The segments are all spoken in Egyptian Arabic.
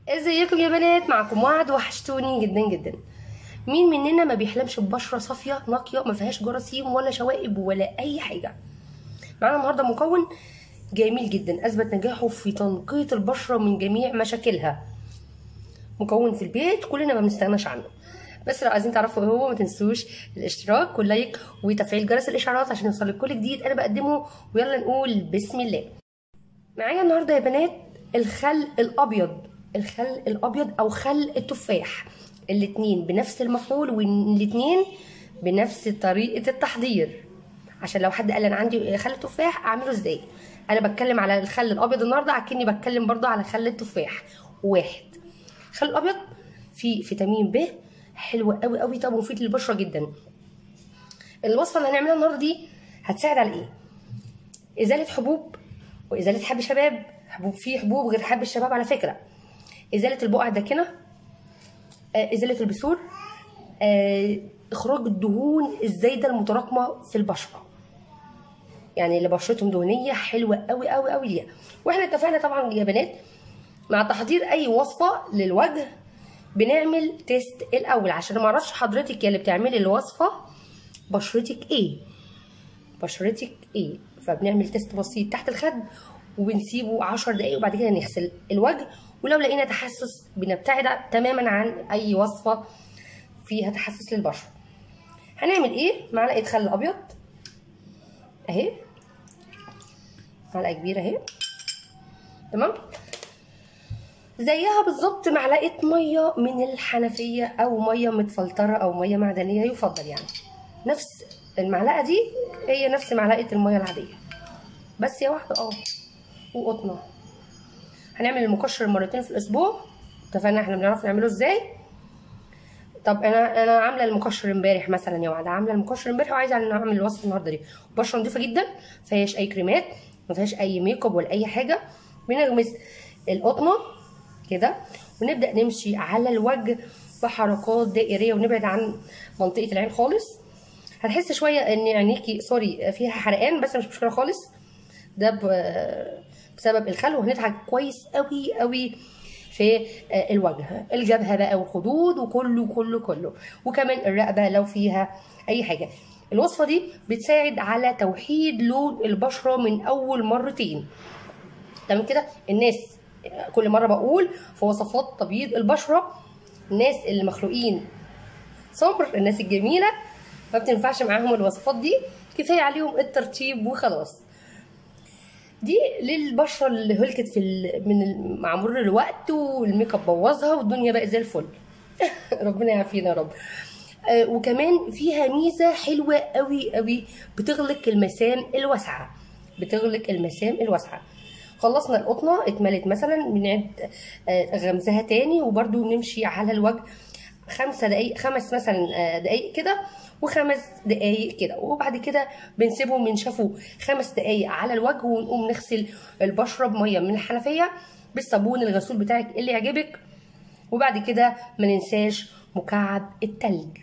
ازيكم يا بنات معكم وعد وحشتوني جدا جدا مين مننا ما بيحلمش ببشره صافيه نقيه ما فيهاش جراثيم ولا شوائب ولا اي حاجه معانا النهارده مكون جميل جدا اثبت نجاحه في تنقيه البشره من جميع مشاكلها مكون في البيت كلنا ما بنستغناش عنه بس لو عايزين تعرفوا ايه هو ما تنسوش الاشتراك واللايك وتفعيل جرس الاشعارات عشان يوصلك كل جديد انا بقدمه ويلا نقول بسم الله معايا النهارده يا بنات الخل الابيض الخل الابيض او خل التفاح الاتنين بنفس المفعول والاتنين بنفس طريقه التحضير عشان لو حد قال انا عندي خل تفاح اعمله ازاي انا بتكلم على الخل الابيض النهارده اكني بتكلم برضه على خل التفاح واحد الخل الابيض فيه فيتامين ب حلو قوي قوي طب مفيد للبشره جدا الوصفه اللي هنعملها النهارده دي هتساعد على ايه ازاله حبوب وازاله حب شباب حبوب في حبوب غير حب الشباب على فكره ازاله البقع الداكنه آه، ازاله البثور آه، اخراج الدهون الزايده المتراكمه في البشره يعني اللي بشرتهم دهنيه حلوه قوي قوي قوي ليها واحنا اتفقنا طبعا يا بنات مع تحضير اي وصفه للوجه بنعمل تيست الاول عشان ما اعرفش حضرتك يا اللي بتعملي الوصفه بشرتك ايه بشرتك ايه فبنعمل تيست بسيط تحت الخد وبنسيبه 10 دقايق وبعد كده نغسل الوجه ولو لقينا تحسس بنبتعد تماما عن اي وصفه فيها تحسس للبشره هنعمل ايه معلقه خل ابيض اهي معلقه كبيره اهي تمام زيها بالظبط معلقه ميه من الحنفيه او ميه متفلتره او ميه معدنيه يفضل يعني نفس المعلقه دي هي نفس معلقه الميه العاديه بس يا واحده اه وقطنه هنعمل المكشر مرتين في الاسبوع اتفقنا احنا بنعرف نعمله ازاي طب انا انا عامله المكشر امبارح مثلا يا وعده عامله المكشر امبارح وعايزه اعمل الوصفه النهارده دي بشره نضيفه جدا ما فيهاش اي كريمات ما فيهاش اي ميك اب ولا اي حاجه بنغمس القطنه كده ونبدا نمشي على الوجه بحركات دائريه ونبعد عن منطقه العين خالص هتحس شويه ان عينيكي سوري فيها حرقان بس مش مشكله خالص ده بسبب الخل وهندعك كويس قوي قوي في الوجه الجبهه بقى والخدود وكله كله كله وكمان الرقبه لو فيها اي حاجه الوصفه دي بتساعد على توحيد لون البشره من اول مرتين تمام كده الناس كل مره بقول في وصفات تبييض البشره الناس اللي مخلوقين سمر الناس الجميله ما بتنفعش معاهم الوصفات دي كفايه عليهم الترطيب وخلاص دي للبشره اللي هلكت في من مع مرور الوقت والميك اب بوظها والدنيا بقت زي الفل ربنا يعافينا يا رب آه وكمان فيها ميزه حلوه قوي قوي بتغلق المسام الواسعه بتغلق المسام الواسعه خلصنا القطنه اتملت مثلا بنعد آه غمزها تاني وبرده نمشي على الوجه خمسة دقايق خمس مثلا آه دقايق كده وخمس دقايق كده وبعد كده بنسيبهم ينشفوا خمس دقايق على الوجه ونقوم نغسل البشره بميه من الحنفيه بالصابون الغسول بتاعك اللي يعجبك وبعد كده ما ننساش مكعب التلج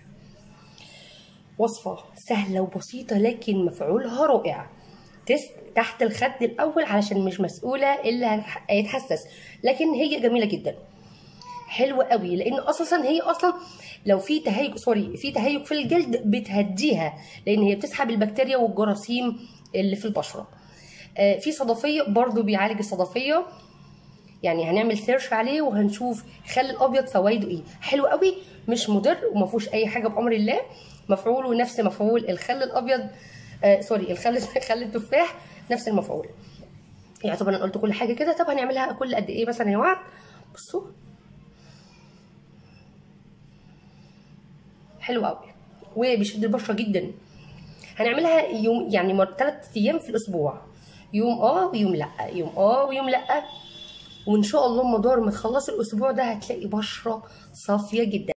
وصفه سهله وبسيطه لكن مفعولها رائع تست تحت الخد الاول علشان مش مسؤوله اللي هيتحسس لكن هي جميله جدا حلوه قوي لان اساسا هي اصلا لو في تهيج سوري في تهيج في الجلد بتهديها لان هي بتسحب البكتيريا والجراثيم اللي في البشره آه في صدفيه برضو بيعالج الصدفيه يعني هنعمل سيرش عليه وهنشوف خل الابيض فوائده ايه حلو قوي مش مضر وما فيهوش اي حاجه بامر الله مفعوله نفس مفعول الخل الابيض آه سوري الخل خل التفاح نفس المفعول يعني طب انا قلت كل حاجه كده طب هنعملها كل قد ايه مثلا يا وعد بصوا حلو قوي وبيشد البشره جدا هنعملها يوم يعني ثلاث ايام في الاسبوع يوم اه ويوم لا يوم اه ويوم لا وان شاء الله مدار ما تخلصي الاسبوع ده هتلاقي بشره صافيه جدا